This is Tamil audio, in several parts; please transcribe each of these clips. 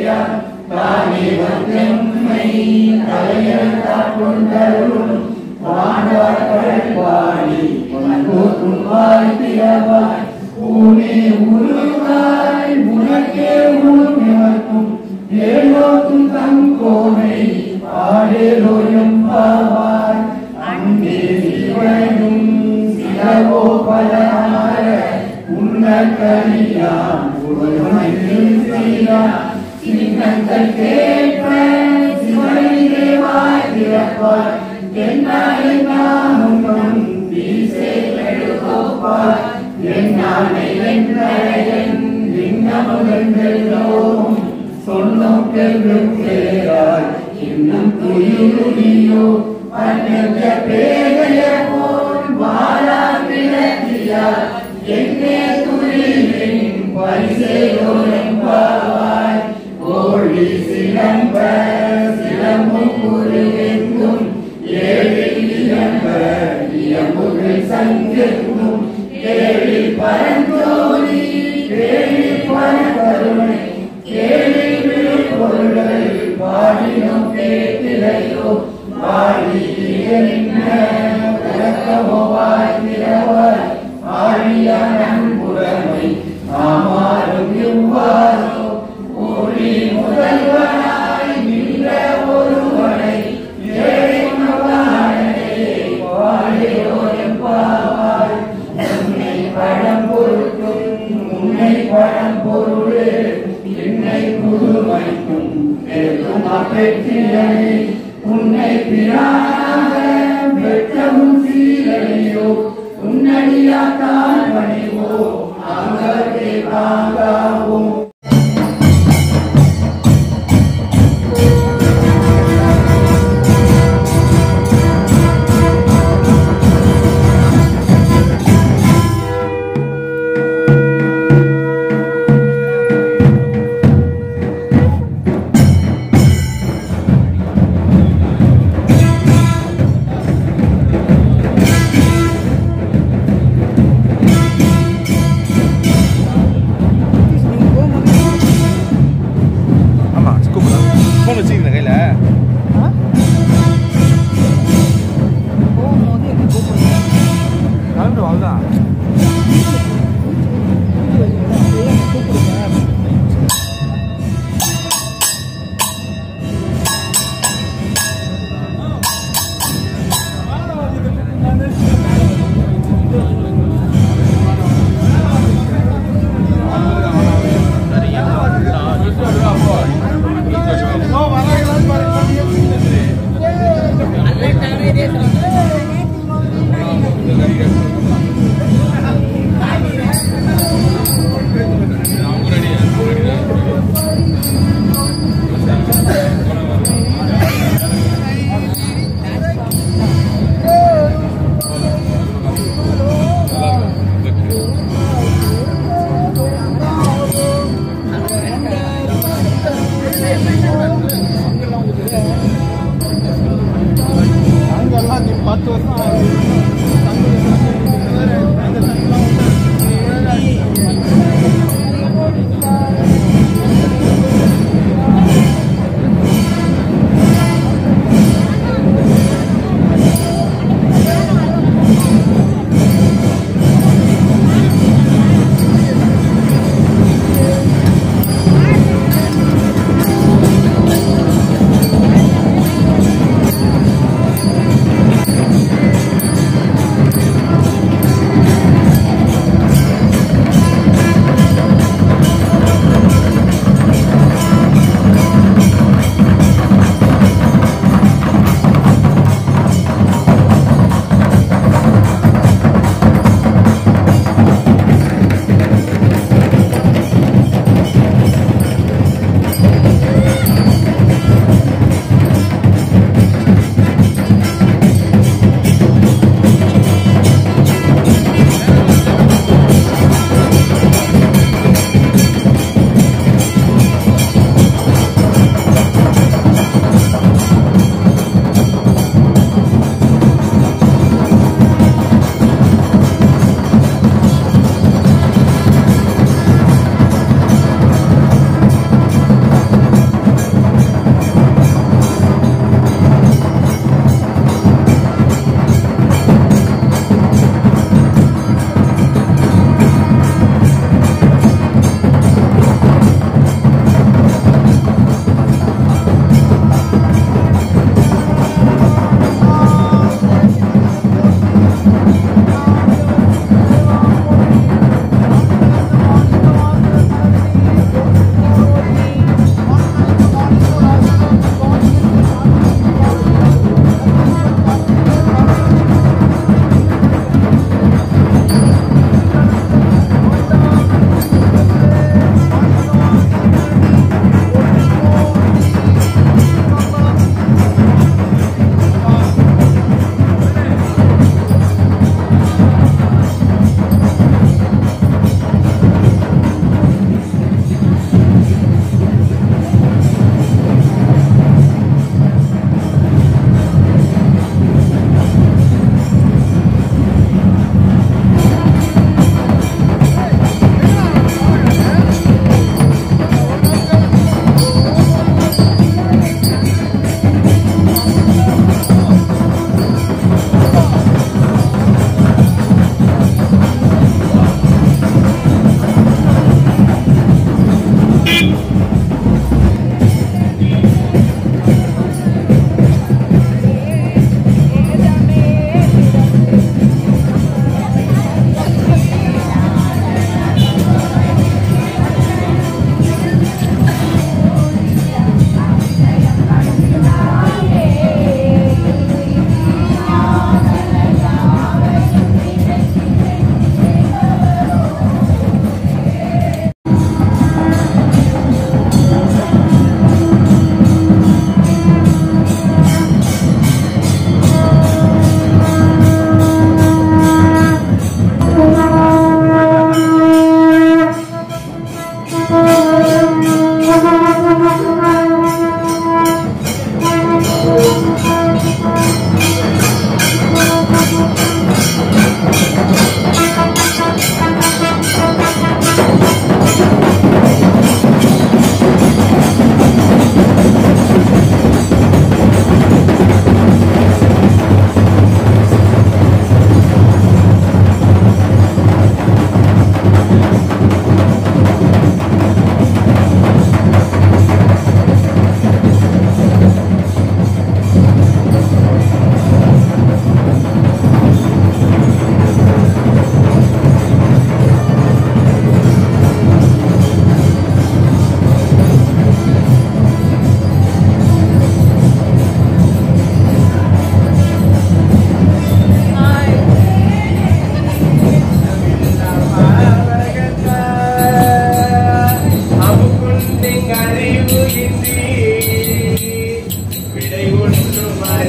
ஐயா தானே வந்தெம்மை தலையெழுத்தாற் கொண்டருளும் வானவர்கள் பாடி போற்றும் வாழ்த்தியவாய் ஊனே உருவாய் உனக்கே உருவினர்க்கும் ஏழோக்கும் தங்கோனை ஆடேலோயும் பாவாய் அங்கே சிவனும் சிலவோ பலமாற உன்னக்கரியாம் ஒருமையில் செய்யாம் சின்னங்கள் கேட்ப சிவனிலே வாய்திறப்பாய் என்னாலே நாமும் வீசே கெடுகோப்பாய் என்னாலே வென்றடையன் விண்ணமுகன்றோம் சொன்னோம் கெல்லும் பேராய் இன்னும் துயிலுடியோ அந்நெஞ்ச பேதைய போல் வாழா விளக்கியார் என்னே துயிலின் பரிசேயோரம் பாவாய் கோழி சிலம்ப சிலம்பு குருவெங்கும் ஏழில் இளம்ப இயம்புகள் சங்கெங்கும் ஏழி பரந்தோழி கேள்வி பரகருணை கேள்வி விழுப்பொருள்கள் பாடினோம் கேட்டிலையோ பாடி என்ன விளக்கமோ வாழ்கிறவாய் ஆழியான புறமை ஆமாறும் இவ்வாறோ ஒளி முதல்வனாய் நின்ற ஒருவனை ஏழைமகனே வாழியோ எம்பாவாய் உன்னை படம் பொருட்டும் உன்னை படம் பொருளே என்னை புதுமைக்கும் பெரும் அப்பெற்றியனை உன்னை பிரானாக வெற்றமும் சீரழியோ உன்னடியாத்தான் பணிவோ அங்கத்தை தாங்காவும் Thank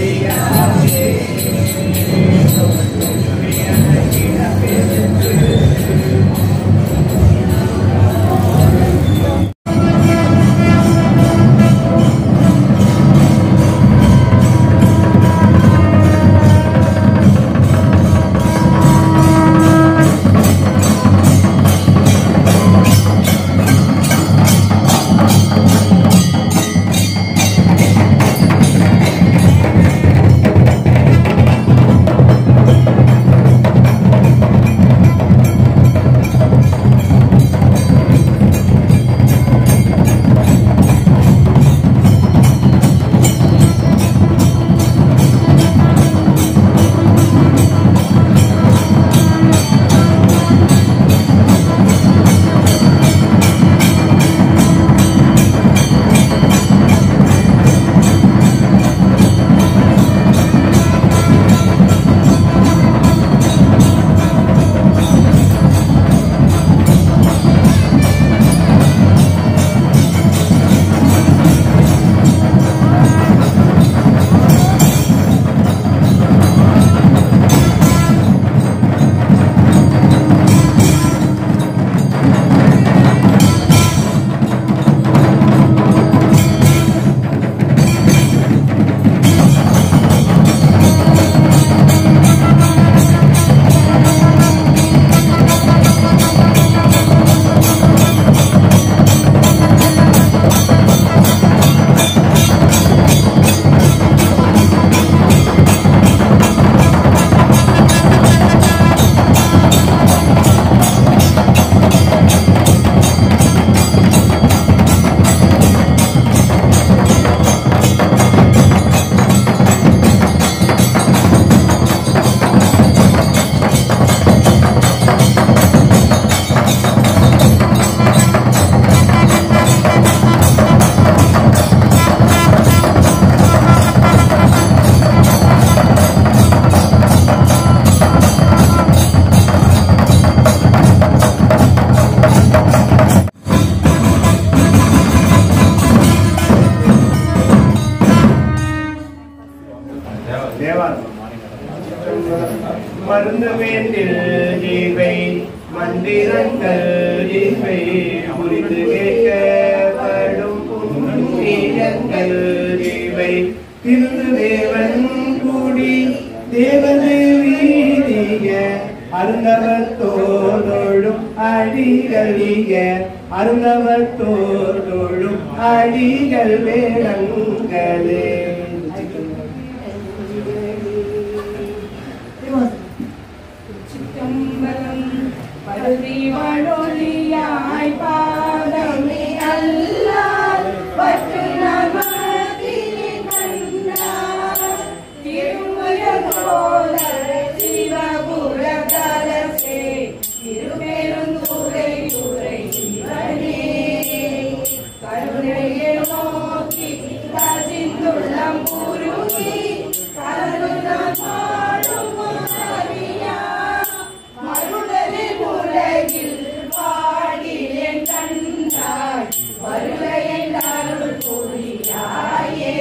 மருந்து வேண்டில் இவை மந்திரங்கள் இவை புரிந்து கேட்கப்படும் புண்ணியங்கள் இவை திருந்து தேவன் கூடி தேவதேவீரிய அருந்தவர் தோழோடும் அடிகளிய அருந்தவர் தோழோடும் அடிகள் வேளங்களே சிற்றம்பலம் பருதி வடொலியாய் பாதமே அல்லால் பற்று நமதிலே கண்டார் திருமுயலோல சிவபுர கலசே திருப்பெருந்துரை துறை சிவனே கருணையை நோக்கி கசிந்துள்ளம் குருகி கருணம் பாடும் அறியா மருடலில் உலகில் பாடிலேன் கண்டாய் வருகையில் அருள் புரியாயே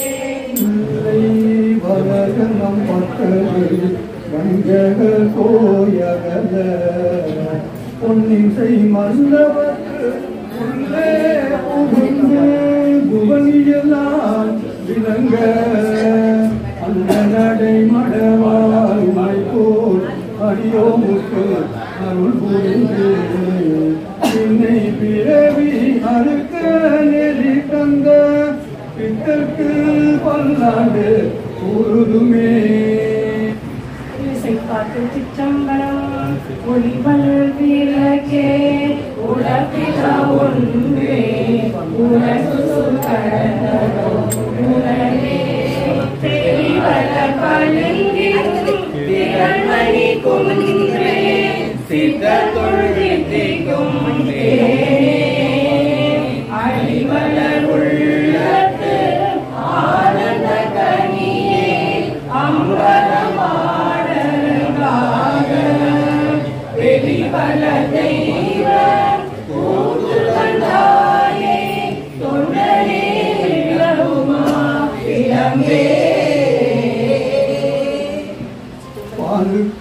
வளகனம் பட்டது வஞ்சகர் கோயகல பொன்னிசை மன்னவர்க்கு உள்ளே புகுந்து புவனியெல்லாம் விளங்க அந்த நடை மடவாய் போல் அடியோமுக்கு அருள் புரிந்து என்னை பிறவி அறுக்க நெறி தந்த பித்தற்கு பல்லாண்டு உருதுமே இசைக்காட்டு சிற்றம்பலம் ஒளிவல் விளக்கே உலகில ஒன்றே உலகு கடந்ததோ உலகே தெரிவல பழுங்கிடும் திரள்மணி குன்றே சித்த தொழுதிக்கும் அழிவலர் உள்ளத்து ஆனந்த கனியே அம்பலமாடலாக வெளிவல தெய்வ கூத்து தந்தாயே தொண்டரே விளவுமா இளம்பே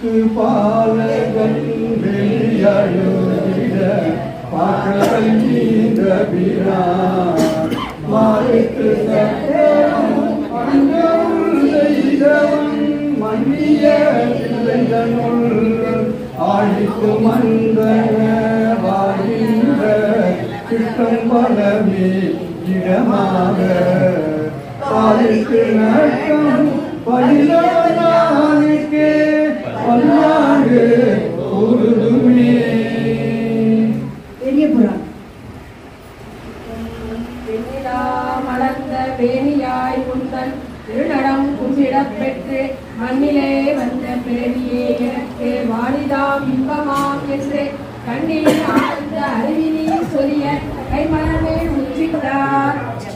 பாருக்கு பாலகன் வெளியழுதிட பாக்கள் நீந்த பிரான் மாருக்கு சட்டம் அண்டருள் செய்தவன் மன்னிய பிள்ளைதனுள் ஆழித்து மந்தன வாழ்கின்ற கிட்டம் பலமே இடமாக பாலிக்கு நட்டம் பயிலானுக்கே பல்லாண்டு உருதுமே பெரிய புறான் வெண்ணிலா மலர்ந்த வேணியாய் குந்தன் திருநடம் குந்திடப் பெற்று மண்ணிலே வந்த பிறவியே எனக்கு வாலிதாம் இன்பமாம் என்று கண்ணில் ஆழ்ந்த அறிவினி சொல்லிய கைமலமேல் உச்சித்தார்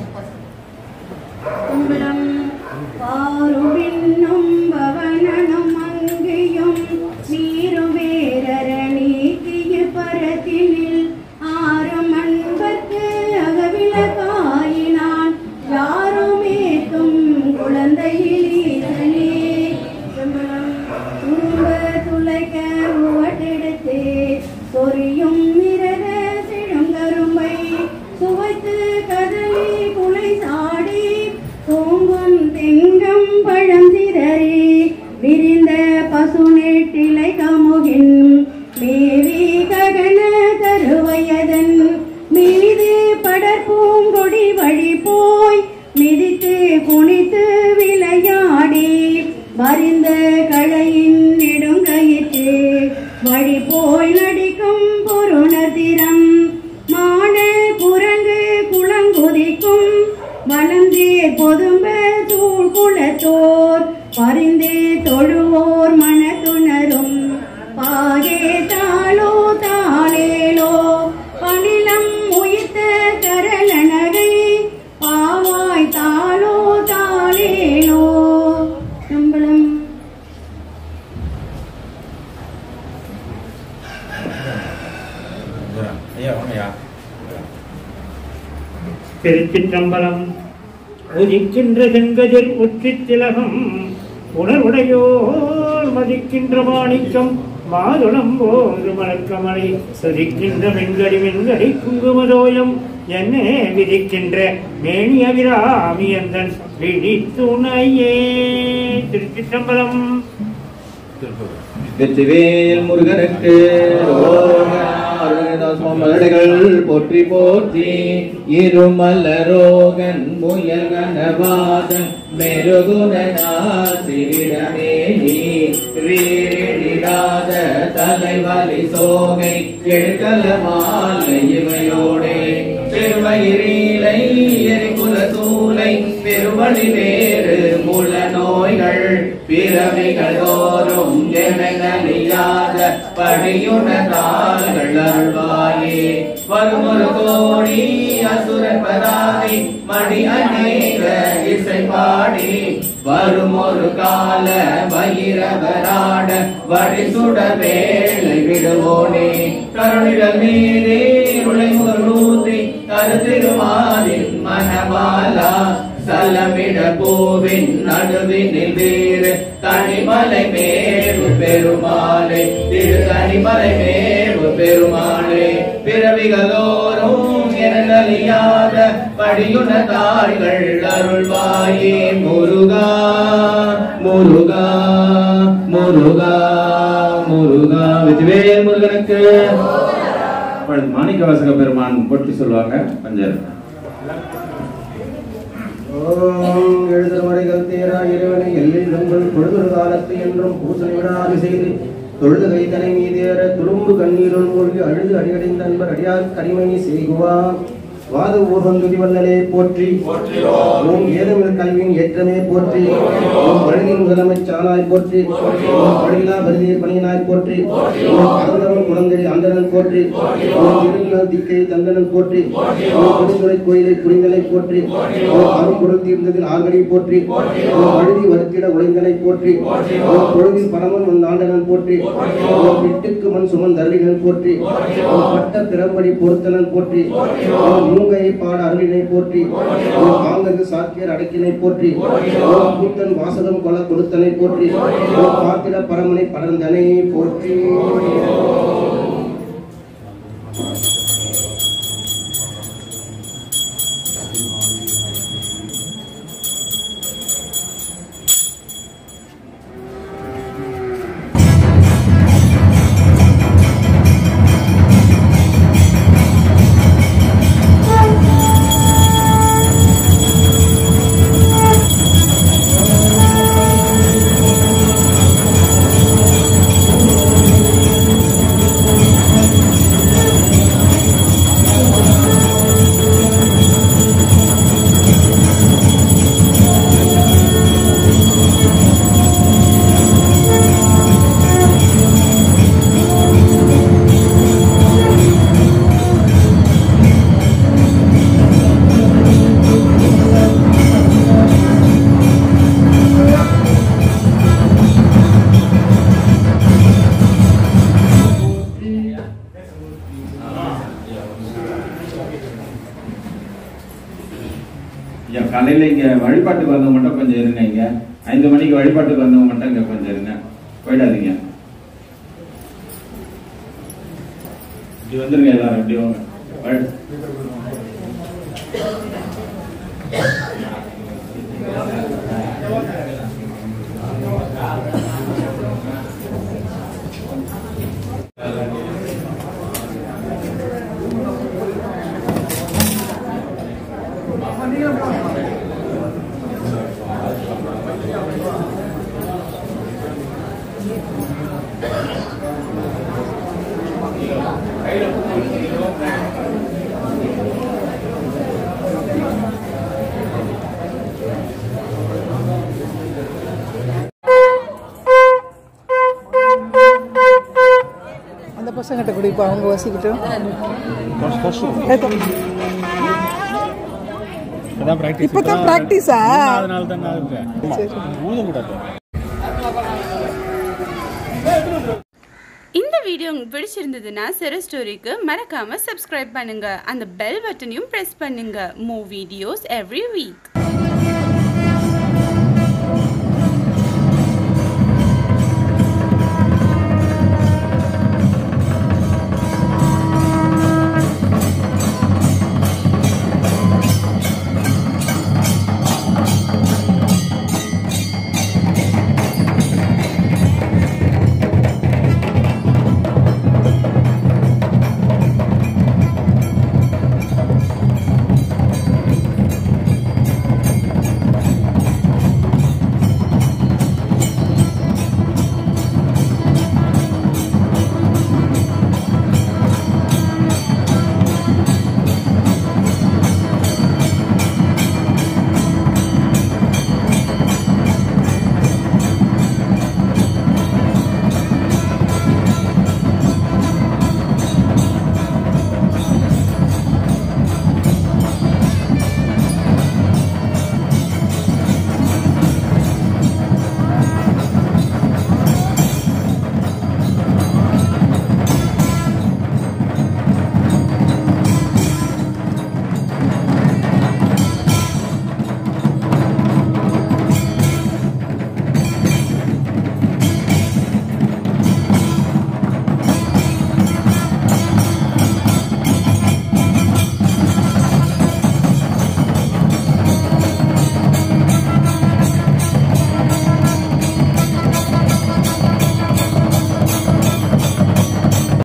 கும்பிடம் பாருவிண்ணும் பவனனும் அங்கேயும் நீரும் வேரரணீக்கிய பரத்தினில் ஆறும் அன்பர்க்கு அகவிலகாயினான் யாருமேக்கும் குழந்தையில் ஈசனே செம்பலம் துன்ப துளைக்க உவட்டெடுத்து சொரியும் மிரக செழுங்கரும்பை சுவைத்து கதலி குலை சாடி தூங்கும் தெங்கம் பழம் சிதறி விரிந்த பசு நெட்டிலை கமுகின் மேவி ககன தருவையதன் மீது படற்பூங்கொடி வழி போய் மிதித்து குனித்து விளையாடி மறிந்த கழையின் நெடுங்கயிற்று வழி போய் நடிக்கும் பொருணதிரம் மான குரங்கு குளங்குதிக்கும் வளர்ந்தே பொதும்ப சூழ் குளத்தோர் பரிந்தே தொழுவோர் மனத்துணரும் பாகே தாளோ தாளேலோ பணிலம் உயிர்த்த கரளனகை பாவாய் தாளோ தாளேலோ சம்பளம் ஐயா வாங்கய்யா திருச்சிற்றம்பலம் உதிக்கின்ற செங்கதிர் உச்சித் திலகம் உணர்வுடையோர் மதிக்கின்ற மாணிக்கம் மாதுளம் போன்று மலர்க்கமலை சுதிக்கின்ற வெண்கடி வெண்கடி குங்குமதோயம் என்னே விதிக்கின்ற மேனி அபிராமியந்தன் விழித்துணையே திருச்சிற்றம்பலம் வெற்றிவேல் முருகனுக்கு மலடைகள் போற்றி போற்றி இருமலரோகன் முயல்கனவாதன் மெருகுணநாசிவிடமேனி வீரிடாத தலைவலி சோகை எழுக்கல மாலை இவையோடே பெருமயிரீலை எரிகுல சூலை பெருவழி வேறு முல நோய்கள் பிறவிகள் தோறும் எனகலியாத படியுணர்ந்தார்கள் அருள்வாயே வருமொரு கோடி அசுரன் பதாதி மடி அநேக இசை பாடி வருமொரு கால பயிரவராட வழி சுட வேலை விடுவோனே கருணிடல் மீதே உழைமுறு நூத்தி கருத்திருமாதின் மனபாலா சலமிட பூவின் நடுவினில் வீறு தனிமலை மேவு பெருமாளே திரு தனிமலை மேவு பெருமாளே பிறவிகளோரும் எனதலியாத படியுன தாள்கள் அருள்வாயே முருகா முருகா முருகா முருகா வெற்றிவேல் முருகனுக்கு இப்பொழுது மாணிக்கவாசக பெருமான் போற்றி சொல்லுவாங்க பஞ்சர் ஓம் எழுதமடைகள் தேரா இறைவனை எல்லில் நம்பல் பொழுதொரு காலத்து என்றும் பூசணி விடாது செய்து தொழுது கைத்தனை மீதேற துரும்பு கண்ணீருள் மூழ்கி அழுது அடியடைந்த அன்பர் அடியார் கரிமணி செய்குவா வாத ஊர்வந்துதி வல்லலே போற்றி ஓம் ஏதமிழ் கல்வியின் ஏற்றமே போற்றி ஓம் பழகின் முதலமைச் சாலாய் போற்றி ஓம் பழகிலா பரிதிய பணியினாய் போற்றி ஓம் அறந்தவன் குழந்தை அந்தனன் போற்றி ஓம் இருநல் திக்கை தந்தனன் போற்றி ஓம் கொடுந்துரை கோயிலை புரிந்தலை போற்றி ஓம் அரும்பொருள் தீர்ந்ததில் ஆர்வனை போற்றி ஓம் அழுதி வருத்திட உழைந்தனை போற்றி ஓம் பொழுதில் பரமன் வந்த ஆண்டனன் போற்றி ஓம் விட்டுக்கு மண் சுமன் தருளிகள் போற்றி ஓம் பட்ட பிறம்படி பொருத்தனன் போற்றி ஓம் அமுகையை பாட அருளினை போற்றி ஓம் ஆங்ககு சாக்கியர் அடக்கினை போற்றி ஓம் கூத்தன் வாசகம் கொல கொடுத்தனை போற்றி ஓம் பாத்திர பரமனை படர்ந்தனை போற்றி ஐயா காலையில இங்க வழிபாட்டுக்கு வந்தவங்க மட்டும் கொஞ்சம் இருங்க இங்க ஐந்து மணிக்கு வழிபாட்டுக்கு வந்தவங்க மட்டும் இங்க கொஞ்சம் இருங்க போயிடாதீங்க இப்படி வந்துருங்க எல்லாரும் இப்படி வாங்க வழி- அந்த பசங்கிட்ட கூட இப்போ அவங்க வசிக்கிட்டோம் இப்போ தான் ப்ராக்டிஸா சரி இந்த வீடியோ உங்களுக்கு பிடிச்சிருந்ததுன்னா சிறு ஸ்டோரிக்கு மறக்காம சப்ஸ்கிரைப் பண்ணுங்க அந்த பெல் பட்டனையும் பிரஸ் பண்ணுங்க மூ வீடியோஸ் எவ்ரி வீக்